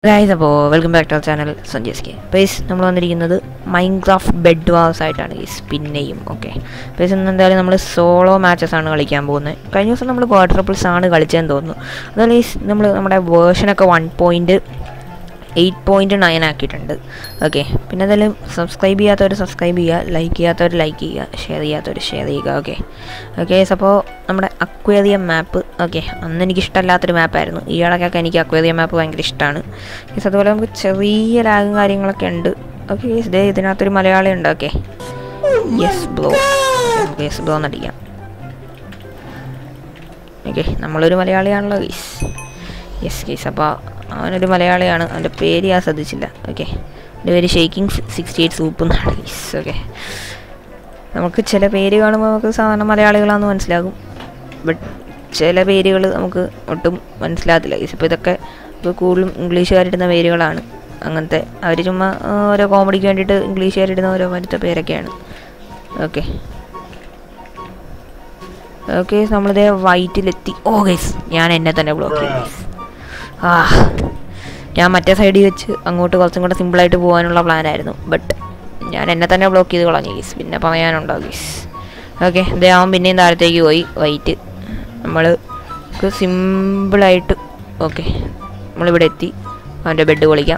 guys അപ്പോൾ welcome back to our channel Sanjay K pace നമ്മൾ വന്നിരിക്കുന്നത് മൈൻക്രാഫ്റ്റ് ബെഡ് വാസ് ആയിട്ടാണ് ഗൈസ് പിന്നെയും ഓക്കെ പേസ് ഇന്ന് എന്തായാലും നമ്മൾ സോളോ മാച്ചസ് ആണ് കളിക്കാൻ പോകുന്നത് കഴിഞ്ഞ ദിവസം നമ്മൾ ക്വാർട്ടർ ട്രിപ്പിൾസ് ആണ് കളിച്ചതെന്ന് തോന്നുന്നു അതുപോലെ ഗൈസ് നമ്മൾ നമ്മുടെ വേർഷനൊക്കെ one point eight point nine ആക്കിയിട്ടുണ്ട് ഓക്കെ പിന്നെ എന്തായാലും സബ്സ്ക്രൈബ് ചെയ്യാത്തവർ സബ്സ്ക്രൈബ് ചെയ്യുക ലൈക്ക് ചെയ്യാത്തവർ ലൈക്ക് ചെയ്യുക ഷെയർ ചെയ്യാത്തവർ ഷെയർ ചെയ്യുക ഓക്കെ ഓക്കെ അപ്പോൾ നമ്മുടെ അക്വേറിയം മാപ്പ് ഓക്കെ അന്ന് എനിക്ക് ഇഷ്ടമല്ലാത്തൊരു മാപ്പായിരുന്നു ഈ ഇടയ്ക്കൊക്കെ എനിക്ക് അക്വേറിയം മാപ്പ് ഭയങ്കര ഇഷ്ടമാണ് യെസ് അതുപോലെ നമുക്ക് ചെറിയ ലാഗും കാര്യങ്ങളൊക്കെ ഉണ്ട് ഓക്കെ യെസ് ഡേ ഇതിനകത്തൊരു മലയാളി ഉണ്ട് ഓക്കെ യെസ് ബ്ലോ നമുക്ക് യെസ് ബ്ലോ എന്നടിക്കാം ഓക്കെ നമ്മളൊരു മലയാളിയാണല്ലോ ഗീസ് യെസ് ഗീസ് അപ്പോൾ അവനൊരു മലയാളിയാണ് അവൻ്റെ പേര് ഞാൻ ശ്രദ്ധിച്ചില്ല ഓക്കെ എൻ്റെ പേര് ഷെയ്ക്കിംഗ് സിക്സ്റ്റി എയ്റ്റ് സൂപ്പ് എന്നാണ് ഗീസ് ഓക്കെ നമുക്ക് ചില പേര് കാണുമ്പോൾ നമുക്ക് സാധാരണ മലയാളികളാണെന്ന് മനസ്സിലാകും ബട്ട് ചില പേരുകൾ നമുക്ക് ഒട്ടും മനസ്സിലാകത്തില്ല ഇപ്പോൾ ഇതൊക്കെ ഇപ്പോൾ കൂടുതലും ഇംഗ്ലീഷുകാരിടുന്ന പേരുകളാണ് അങ്ങനത്തെ അവർ ചുമ്മാ ആ, ഓരോ കോമഡിക്ക് വേണ്ടിയിട്ട് ഇംഗ്ലീഷുകാരിടുന്ന ഓരോ മറ്റത്തെ പേരൊക്കെയാണ് ഓക്കെ ഓക്കെ നമ്മളിതേ വൈറ്റിലെത്തി ഓ ഗൈസ് ഞാൻ എന്നെ തന്നെ ബ്ലോക്ക് ചെയ്തു ഗൈസ് ആ ഞാൻ മറ്റേ സൈഡിൽ വെച്ച് അങ്ങോട്ട് കുറച്ചും കൂടെ സിമ്പിളായിട്ട് പോകാനുള്ള പ്ലാനായിരുന്നു ബട്ട് ഞാൻ എന്നെ തന്നെ ബ്ലോക്ക് ചെയ്ത് കളഞ്ഞു ഗീസ് പിന്നെ പറയാനുണ്ടോ ഗീസ് ഓക്കെ ഇതേ അവൻ പിന്നെയും താഴത്തേക്ക് പോയി വൈറ്റ് നമ്മൾ സിമ്പിളായിട്ട് ഓക്കെ നമ്മളിവിടെ എത്തി അവൻ്റെ ബെഡ് പൊളിക്കാം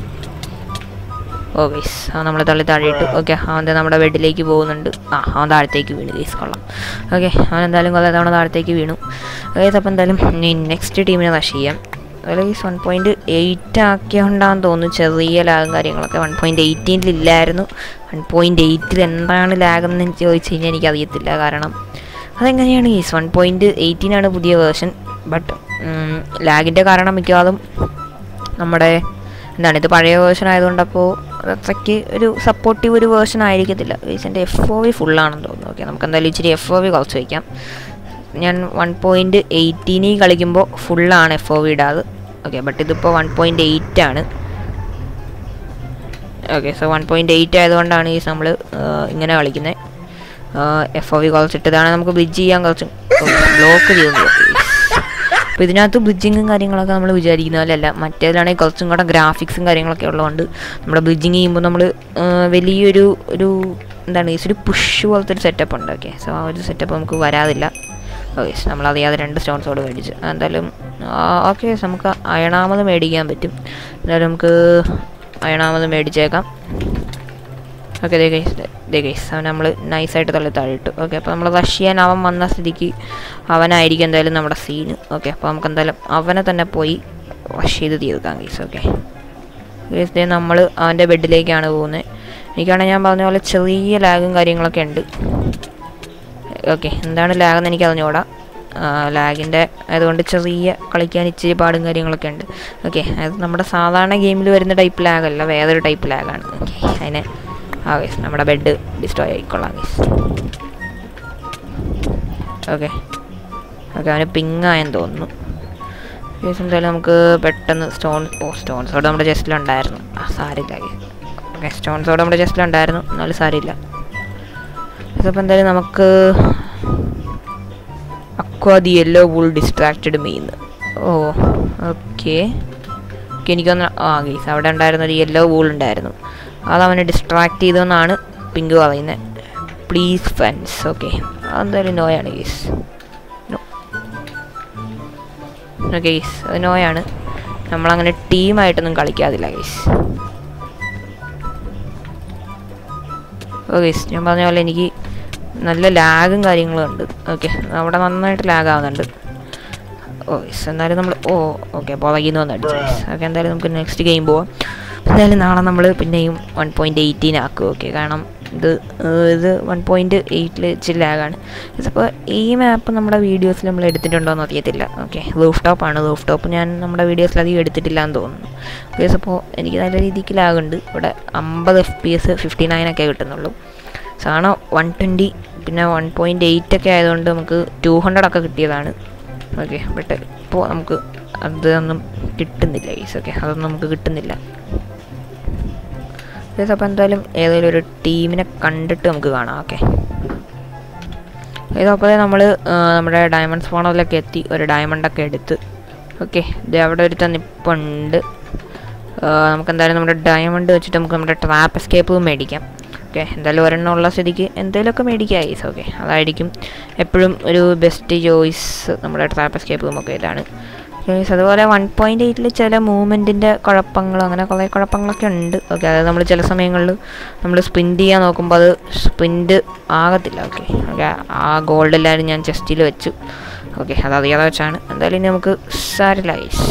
ഓ ഗൈസ് അവൻ നമ്മളെ തള്ളി താഴെയിട്ടു ഓക്കെ അവൻ ദേ നമ്മുടെ ബെഡിലേക്ക് പോകുന്നുണ്ട് ആ അവൻ താഴത്തേക്ക് വീണു ഗൈസ് കൊള്ളാം ഓക്കെ അവൻ എന്തായാലും കുറേ തവണ താഴത്തേക്ക് വീണു ഗൈസ് അപ്പോൾ എന്തായാലും ഇനി നെക്സ്റ്റ് ടീമിനെ റഷ് ചെയ്യാം അതുപോലെ ഗൈസ് വൺ പോയിൻറ്റ് എയ്റ്റ് ആക്കിയോണ്ടാന്ന് തോന്നുന്നു ചെറിയ ലാഗും കാര്യങ്ങളൊക്കെ വൺ പോയിൻറ്റ് എയ്റ്റീനിലില്ലായിരുന്നു വൺ പോയിൻറ്റ് എയ്റ്റിൽ എന്താണ് ലാഗെന്ന് ചോദിച്ചു കഴിഞ്ഞാൽ എനിക്കറിയത്തില്ല കാരണം അതെങ്ങനെയാണ് ഗൈസ് വൺ പോയിൻറ്റ് എയ്റ്റീനാണ് പുതിയ വേർഷൻ ബട്ട് ലാഗിൻ്റെ കാരണം മിക്കവാറും നമ്മുടെ എന്താണ് ഇത് പഴയ വേർഷൻ ആയതുകൊണ്ട് അപ്പോൾ അത്രയ്ക്ക് ഒരു സപ്പോർട്ടീവ് ഒരു വേർഷൻ ആയിരിക്കത്തില്ല എൻ്റെ എഫ് ഒ വി ഫുള്ളാണെന്ന് തോന്നുന്നു ഓക്കെ നമുക്ക് എന്തായാലും ഇച്ചിരി എഫ് ഒ വി കുറച്ച് വയ്ക്കാം ഞാൻ വൺ പോയിൻറ്റ് എയ്റ്റീനിൽ കളിക്കുമ്പോൾ ഫുള്ളാണ് എഫ് ഒ വി ഇടാത് ഓക്കെ ബട്ട് ഇതിപ്പോൾ വൺ പോയിൻറ്റ് എയ്റ്റ് ആണ് okay so one point eight ആയതുകൊണ്ടാണ് ഈ നമ്മൾ ഇങ്ങനെ കളിക്കുന്നത് എഫ് ഒ വി കുറച്ചിട്ട് ഇതാണ് നമുക്ക് ബ്രിഡ്ജ് ചെയ്യാൻ കുറച്ച് ബ്ലോക്ക് ചെയ്യുന്നത് അപ്പോൾ ഇതിനകത്ത് ബ്രിഡ്ജിങ്ങും കാര്യങ്ങളൊക്കെ നമ്മൾ വിചാരിക്കുന്ന പോലെ അല്ല മറ്റേതിലാണെങ്കിൽ കുറച്ചും കൂടെ ഗ്രാഫിക്സും കാര്യങ്ങളൊക്കെ ഉള്ളതുകൊണ്ട് നമ്മുടെ ബ്രിഡ്ജിങ് ചെയ്യുമ്പോൾ നമ്മൾ വലിയൊരു ഒരു എന്താണ് ഈ ഒരു പുഷ് പോലത്തെ ഒരു സെറ്റപ്പ് ഉണ്ട് ഓക്കെ സോ ആ ഒരു സെറ്റപ്പ് നമുക്ക് വരാതില്ല ഓക്കെ നമ്മൾ അറിയാതെ രണ്ട് സ്റ്റോൺസോട് മേടിച്ച് എന്തായാലും ഓക്കെ നമുക്ക് അയണാമത് മേടിക്കാൻ പറ്റും എന്തായാലും നമുക്ക് അയണാമത് മേടിച്ചേക്കാം ഓക്കെ ദേ ഗൈസ് ദേ ഗൈസ് അവൻ നമ്മൾ നൈസായിട്ട് തള്ളി താഴെയിട്ടു ഓക്കെ അപ്പോൾ നമ്മൾ റഷ് ചെയ്യാൻ അവൻ വന്ന സ്ഥിതിക്ക് അവനായിരിക്കും എന്തായാലും നമ്മുടെ സീന് ഓക്കെ അപ്പോൾ നമുക്ക് എന്തായാലും അവനെ തന്നെ പോയി റഷ് ചെയ്ത് തീർക്കാം ഗൈസ് ഓക്കെ ഗൈസ് ദേ നമ്മൾ അവൻ്റെ ബെഡിലേക്കാണ് പോകുന്നത് എനിക്കാണെങ്കിൽ ഞാൻ പറഞ്ഞ പോലെ ചെറിയ ലാഗും കാര്യങ്ങളൊക്കെ ഉണ്ട് ഓക്കെ എന്താണ് ലാഗെന്ന് എനിക്ക് അറിഞ്ഞുകൂടാ ലാഗിൻ്റെ ആയതുകൊണ്ട് ചെറിയ കളിക്കാൻ ഇച്ചിരി പാടും കാര്യങ്ങളൊക്കെ ഉണ്ട് ഓക്കെ അത് നമ്മുടെ സാധാരണ ഗെയിമിൽ വരുന്ന ടൈപ്പ് ലാഗല്ല വേറൊരു ടൈപ്പ് ലാഗാണ് ഓക്കെ അതിനെ ആ ഗൈസ് നമ്മുടെ ബെഡ് ഡിസ്ട്രോയ് ആയിക്കൊള്ളാം ഗൈസ് ഓക്കെ ഓക്കെ അവന് പിങ് ആയെന്ന് തോന്നുന്നു ഗൈസ് എന്തായാലും നമുക്ക് പെട്ടെന്ന് സ്റ്റോൺ ഓ സ്റ്റോൺസോട് നമ്മുടെ ജസ്റ്റിലുണ്ടായിരുന്നു ആ സാരില്ല ഗൈസ് ഓക്കെ സ്റ്റോൺസോട് നമ്മുടെ ജസ്റ്റിലുണ്ടായിരുന്നു എന്നാലും സാരില്ല ഇതിപ്പോൾ എന്തായാലും നമുക്ക് aqua the yellow wool distracted മീന്ന് ഓ ഓക്കെ ഓക്കെ എനിക്കൊന്ന് ആ ഗീസ് അവിടെ ഉണ്ടായിരുന്ന ഒരു യെല്ലോ വൂൾ ഉണ്ടായിരുന്നു അത് അവനെ ഡിസ്ട്രാക്ട് ചെയ്തെന്നാണ് പിങ്ക് പറയുന്നത് പ്ലീസ് ഫ്രണ്ട്സ് ഓക്കെ അതെന്തായാലും നോയാണ് ഗീസ് നോ ഓക്കെ ഗീസ് അത് നോയാണ് നമ്മളങ്ങനെ ടീമായിട്ടൊന്നും കളിക്കാതില്ല ഗീസ് ഓ ഗീസ് ഞാൻ പറഞ്ഞ പോലെ എനിക്ക് നല്ല ലാഗും കാര്യങ്ങളും ഉണ്ട് ഓക്കെ അവിടെ നന്നായിട്ട് ലാഗ് ആവുന്നുണ്ട് ഓ യെസ് എന്തായാലും നമ്മൾ ഓ ഓക്കെ പുറകിൽ നിന്ന് വന്ന് അടിച്ചു ഓക്കെ എന്തായാലും നമുക്ക് നെക്സ്റ്റ് ഗെയിം പോവാം എന്തായാലും നാളെ നമ്മൾ പിന്നെയും വൺ പോയിൻറ്റ് എയ്റ്റീൻ ആക്കും ഓക്കെ കാരണം ഇത് ഏഹ്, ഇത് വൺ പോയിൻറ്റ് എയ്റ്റിൽ ഇച്ചിരി ലാഗാണ് അപ്പോൾ ഈ മാപ്പ് നമ്മുടെ വീഡിയോസിൽ നമ്മൾ എടുത്തിട്ടുണ്ടോ എന്ന് അറിയത്തില്ല ഓക്കെ റൂഫ് ടോപ്പാണ് റൂഫ് ടോപ്പ് ഞാൻ നമ്മുടെ വീഡിയോസിൽ അധികം എടുത്തിട്ടില്ല എന്ന് തോന്നുന്നു ബിക്കോസ് അപ്പോൾ എനിക്ക് നല്ല രീതിക്ക് ലാഗുണ്ട് ഇവിടെ അമ്പത് എഫ് പി എസ് ഫിഫ്റ്റി നയനൊക്കെ കിട്ടുന്നുള്ളൂ സാധാരണ വൺ ട്വൻറ്റി പിന്നെ വൺ പോയിൻറ്റ് എയ്റ്റ് ഒക്കെ ആയതുകൊണ്ട് നമുക്ക് ടു ഹൺഡ്രഡ് ഒക്കെ കിട്ടിയതാണ് ഓക്കെ ബട്ട് ഇപ്പോൾ നമുക്ക് അതൊന്നും കിട്ടുന്നില്ല ഗൈസ് ഓക്കെ അതൊന്നും നമുക്ക് കിട്ടുന്നില്ല ഗൈസ് അപ്പോൾ എന്തായാലും ഏതെങ്കിലും ഒരു ടീമിനെ കണ്ടിട്ട് നമുക്ക് കാണാം ഓക്കെ ഇതപ്പോൾ നമ്മൾ നമ്മുടെ ഡയമണ്ട് സ്പോണറിലൊക്കെ എത്തി ഒരു ഡയമണ്ടൊക്കെ എടുത്ത് ഓക്കെ ഇത് അവിടെ ഒരുത്തൻ നിപ്പുണ്ട് നമുക്ക് എന്തായാലും നമ്മുടെ ഡയമണ്ട് വെച്ചിട്ട് നമുക്ക് നമ്മുടെ ട്രാപ്പ് എസ്കേപ്പ് മേടിക്കാം ഓക്കെ എന്തായാലും ഒരെണ്ണം ഉള്ള സ്ഥിതിക്ക് എന്തെങ്കിലുമൊക്കെ മേടിക്കാം ഐസ് ഓക്കെ അതായിരിക്കും എപ്പോഴും ഒരു ബെസ്റ്റ് ചോയ്സ് നമ്മുടെ ട്രാപ്പ് എസ്കേപ്പും ഒക്കെ ഇതാണ് ഗൈസ് അതുപോലെ വൺ പോയിൻ്റ് എയ്റ്റിൽ ചില മൂവ്മെൻറ്റിൻ്റെ കുഴപ്പങ്ങൾ അങ്ങനെ കുറേ കുഴപ്പങ്ങളൊക്കെ ഉണ്ട് ഓക്കെ അതായത് നമ്മൾ ചില സമയങ്ങളിൽ നമ്മൾ സ്പിൻഡ് ചെയ്യാൻ നോക്കുമ്പോൾ അത് സ്പിൻഡ് ആകത്തില്ല ഓക്കെ ഓക്കെ ആ ഗോൾഡ് എല്ലാവരും ഞാൻ ചെസ്റ്റിൽ വെച്ചു ഓക്കെ അത് അറിയാതെ വെച്ചാണ് എന്തായാലും ഇനി നമുക്ക് സാരില്ല ഗൈസ്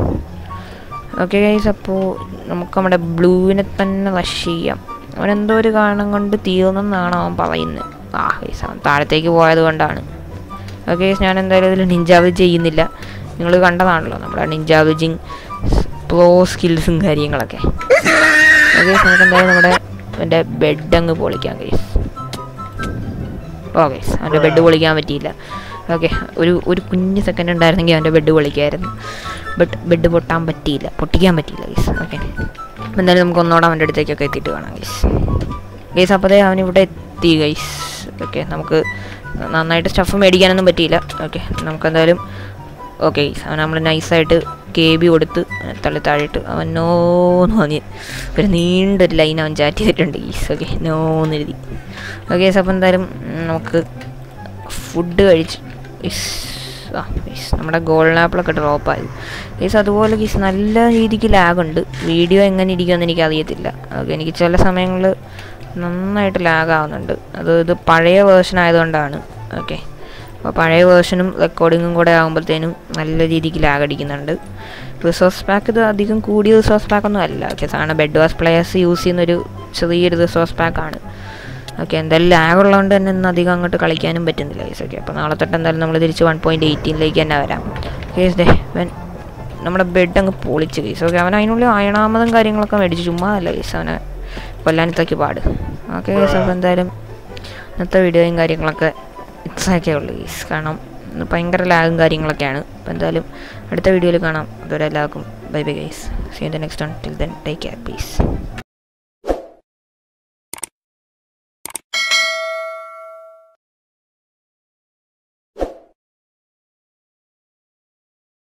ഓക്കെ ഗൈസ് അപ്പോൾ നമുക്ക് നമ്മുടെ ബ്ലൂവിനെ തന്നെ റഷ് ചെയ്യാം അവനെന്തോ ഒരു കാരണം കൊണ്ട് തീർന്നെന്നാണ് അവൻ പറയുന്നത് ആ ഗൈസ് അവൻ താഴത്തേക്ക് പോയത് കൊണ്ടാണ് ഓക്കെ ഗൈസ് ഞാൻ എന്തായാലും ഇതിൽ നിഞ്ചാവ് ചെയ്യുന്നില്ല നിങ്ങൾ കണ്ടതാണല്ലോ നമ്മുടെ നിഞ്ചാവിജിങ് പ്രോ സ്കിൽസും കാര്യങ്ങളൊക്കെ ഓക്കെ നമുക്ക് എന്തായാലും നമ്മുടെ എൻ്റെ ബെഡ് അങ്ങ് പൊളിക്കാം ഗൈസ് ഓക്കെ അവൻ്റെ ബെഡ് പൊളിക്കാൻ പറ്റിയില്ല ഓക്കെ ഒരു ഒരു കുഞ്ഞ് സെക്കൻഡ് ഉണ്ടായിരുന്നെങ്കിൽ അവൻ്റെ ബെഡ് പൊളിക്കായിരുന്നു ബട്ട് ബെഡ് പൊട്ടാൻ പറ്റിയില്ല പൊട്ടിക്കാൻ പറ്റിയില്ല ഗൈസ് ഓക്കെ എന്തായാലും നമുക്ക് ഒന്നോടെ അവൻ്റെ അടുത്തേക്കൊക്കെ എത്തിയിട്ട് കാണാം ഗൈസ് ഗൈസ് അപ്പോഴേ അവനിവിടെ എത്തി ഗൈസ് ഓക്കെ നമുക്ക് നന്നായിട്ട് സ്റ്റഫ് മേടിക്കാനൊന്നും പറ്റിയില്ല ഓക്കെ നമുക്ക് എന്തായാലും ഓക്കെ അവൻ നമ്മൾ നൈസായിട്ട് കെ ബി കൊടുത്ത് തള്ളി താഴെയിട്ട് അവൻ നോ എന്ന് പറഞ്ഞ് ഒരു നീണ്ടൊരു ലൈൻ അവൻ ചാറ്റ് ചെയ്തിട്ടുണ്ട് ഈസ് ഓക്കെ നോ എന്ന് എഴുതി ഓക്കെ അപ്പോൾ എന്തായാലും നമുക്ക് ഫുഡ് കഴിച്ച് ഇസ് ആ ഈസ് നമ്മുടെ ഗോൾഡൻ ആപ്പിളൊക്കെ ഡ്രോപ്പായത് ഈസ് അതുപോലെ ഈസ് നല്ല രീതിക്ക് ലാഗുണ്ട് വീഡിയോ എങ്ങനെ ഇരിക്കുമെന്ന് എനിക്ക് അറിയത്തില്ല ഓക്കെ എനിക്ക് ചില സമയങ്ങളിൽ നന്നായിട്ട് ലാഗ് ആവുന്നുണ്ട് അത് ഇത് പഴയ വേർഷൻ ആയതുകൊണ്ടാണ് ഓക്കെ അപ്പോൾ പഴയ വേർഷനും റെക്കോർഡിങ്ങും കൂടെ ആകുമ്പോഴത്തേനും നല്ല രീതിക്ക് ലാഗ് അടിക്കുന്നുണ്ട് റിസോഴ്സ് പാക്ക് ഇത് അധികം കൂടിയ റിസോഴ്സ് പാക്കൊന്നും അല്ല ഓക്കെ സാധാരണ ബെഡ് വാസ് പ്ലേയേഴ്സ് യൂസ് ചെയ്യുന്നൊരു ചെറിയൊരു റിസോഴ്സ് പാക്കാണ് ഓക്കെ എന്തായാലും ലാഗ് ഉള്ളതുകൊണ്ട് തന്നെ ഇന്ന് അധികം അങ്ങോട്ട് കളിക്കാനും പറ്റുന്നില്ല കേസ് ഓക്കെ അപ്പോൾ നാളെ തൊട്ട് എന്തായാലും നമ്മൾ തിരിച്ച് വൺ പോയിൻറ്റ് എയ്റ്റീനിലേക്ക് തന്നെ വരാം കേസ് ഡേ വെൻ നമ്മുടെ ബെഡ് അങ്ങ് പൊളിച്ച് കേസ് ഓക്കെ അവൻ അതിനുള്ളിൽ അയണാമതും കാര്യങ്ങളൊക്കെ മേടിച്ച് ചുമ്മാ അല്ല കേസ് അവനെ കൊല്ലാനത്തൊക്കെ പാട് ഓക്കെ കേസ് അപ്പോൾ എന്തായാലും ഇന്നത്തെ വീഡിയോയും കാര്യങ്ങളൊക്കെ ഇത്രയൊക്കെ ഉള്ളൂ ഗീസ് കാരണം ഇന്ന് ഭയങ്കര ലാഗും കാര്യങ്ങളൊക്കെയാണ് അപ്പോൾ എന്തായാലും അടുത്ത വീഡിയോയിൽ കാണാം അതുവരെ എല്ലാവർക്കും bye bye guys see the next one till then take care please